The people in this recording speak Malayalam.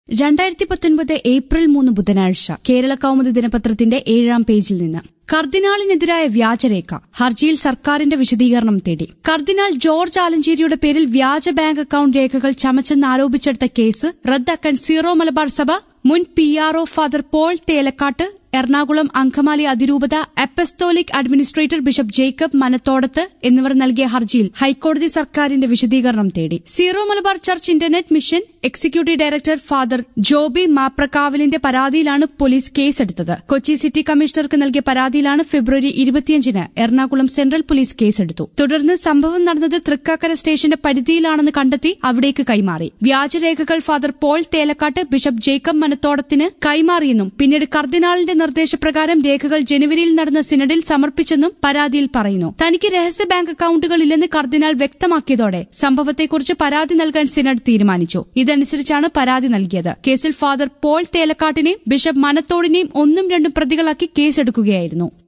രണ്ടായിരത്തി പത്തൊൻപത് ഏപ്രിൽ മൂന്ന് ബുധനാഴ്ച കേരള കൗമുദി ദിനപത്രത്തിന്റെ ഏഴാം പേജിൽ നിന്ന് കർദിനാളിനെതിരായ വ്യാജരേഖ ഹർജിയിൽ സർക്കാരിന്റെ വിശദീകരണം തേടി കർദിനാൾ ജോർജ് ആലഞ്ചേരിയുടെ പേരിൽ വ്യാജ ബാങ്ക് അക്കൌണ്ട് രേഖകൾ ചമച്ചെന്ന് ആരോപിച്ചെടുത്ത കേസ് റദ്ദാക്കാൻ സീറോ മലബാർ സഭ മുൻ P R O father Paul Thelakkat Ernakulam Angamaly അതിരൂപത apostolic administrator bishop Jacob Manathodath എന്നിവർ നൽകിയ ഹർജിയിൽ ഹൈക്കോടതി സർക്കാരിന്റെ വിശദീകരണം തേടി Syro Malabar church internet mission executive director father Joby മാപ്രക്കാവലിന്റെ പരാതിയിലാണ് പോലീസ് കേസെടുത്തത് കൊച്ചി സിറ്റി കമ്മീഷണർക്ക് നൽകിയ പരാതിയിലാണ് ഫെബ്രുവരി ഇരുപത്തിയഞ്ചിന് എറണാകുളം സെൻട്രൽ പോലീസ് കേസെടുത്തു തുടർന്ന് സംഭവം നടന്നത് തൃക്കാക്കര സ്റ്റേഷന്റെ പരിധിയിലാണെന്ന് കണ്ടെത്തി അവിടേക്ക് കൈമാറി വ്യാജരേഖകൾ father Paul Thelakkat bishop Jacob മനത്തോടത്തിന് കൈമാറിയെന്നും പിന്നീട് കർദിനാളിന്റെ നിർദ്ദേശപ്രകാരം രേഖകൾ ജനുവരിയിൽ നടന്ന സിനഡിൽ സമർപ്പിച്ചെന്നും പരാതിയിൽ പറയുന്നു തനിക്ക് രഹസ്യ ബാങ്ക് അക്കൌണ്ടുകളില്ലെന്ന് കർദിനാൾ വ്യക്തമാക്കിയതോടെ സംഭവത്തെക്കുറിച്ച് പരാതി നൽകാൻ സിനഡ് തീരുമാനിച്ചു ഇതനുസരിച്ചാണ് പരാതി നൽകിയത് കേസിൽ ഫാദർ പോൾ തേലക്കാട്ടിനെയും ബിഷപ്പ് മനത്തോടിനെയും ഒന്നും രണ്ടും പ്രതികളാക്കി കേസെടുക്കുകയായിരുന്നു